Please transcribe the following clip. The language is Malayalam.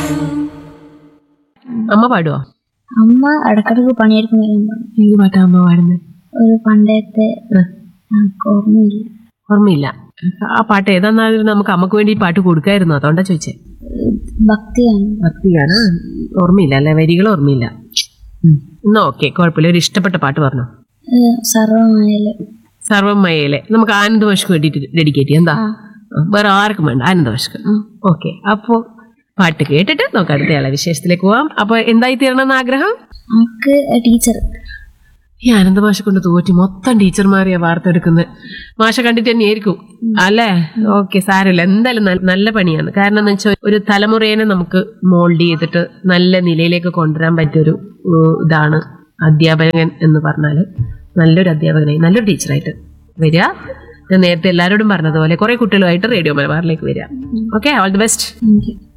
അമ്മ പാടുവോ അമ്മ ഇടക്കിടക്ക് പണിയെടുക്കുന്ന കാര്യം പറഞ്ഞു ഏത് പാട്ടാ അമ്മ പാടുന്നത് ഒരു പണ്ടത്തെ നമുക്ക് ഓർമ്മയില്ല ഓർമ്മയില്ല ആ പാട്ട് ഏതാന്നാലും നമുക്ക് അമ്മക്ക് വേണ്ടി ഈ പാട്ട് കൊടുക്കായിരുന്നു അതുകൊണ്ടാ ചോദിച്ചേ ഭക്തിയാണ് ഭക്തിയാണ് ഓർമ്മയില്ല അല്ലെ വരികൾ ഓർമ്മയില്ല ഉം. എന്നാ ഓക്കെ കുഴപ്പമില്ല ഒരു ഇഷ്ടപ്പെട്ട പാട്ട് പറഞ്ഞോ സർവമായാലും സർവമയയിലെ നമുക്ക് ആനന്ദവശക്ക് വേണ്ടിയിട്ട് ഡെഡിക്കേറ്റ് ചെയ്യാം എന്താ ആ, വേറെ ആർക്കും വേണ്ട ആനന്ദവശക്ക് ഓക്കെ അപ്പോ പാട്ട് കേട്ടിട്ട് നമുക്ക് അടുത്തയാളെ വിശേഷത്തിലേക്ക് പോവാം അപ്പൊ എന്തായി തീരണമെന്ന് ആഗ്രഹം നമുക്ക് ടീച്ചർ ഈ ആനന്ദ മാഷ കൊണ്ട് തോറ്റി മൊത്തം ടീച്ചർമാരെയാ വാർത്തെടുക്കുന്നത് മാഷ കണ്ടിട്ട് തന്നെയായിരിക്കും അല്ലേ ഓക്കെ സാരമില്ല എന്തായാലും നല്ല- നല്ല പണിയാണ് കാരണം എന്ന് വെച്ചാൽ ഒരു തലമുറേനെ നമുക്ക് മോൾഡ് ചെയ്തിട്ട് നല്ല നിലയിലേക്ക് കൊണ്ടുവരാൻ പറ്റിയൊരു ഉം, ഇതാണ് അധ്യാപകൻ എന്ന് പറഞ്ഞാൽ നല്ലൊരു അധ്യാപകനായി നല്ലൊരു ടീച്ചറായിട്ട് വരിക ഞാൻ നേരത്തെ എല്ലാവരോടും പറഞ്ഞതുപോലെ കുറെ കുട്ടികളുമായിട്ട് റേഡിയോ മലബാറിലേക്ക് വരിക okay all the best thank U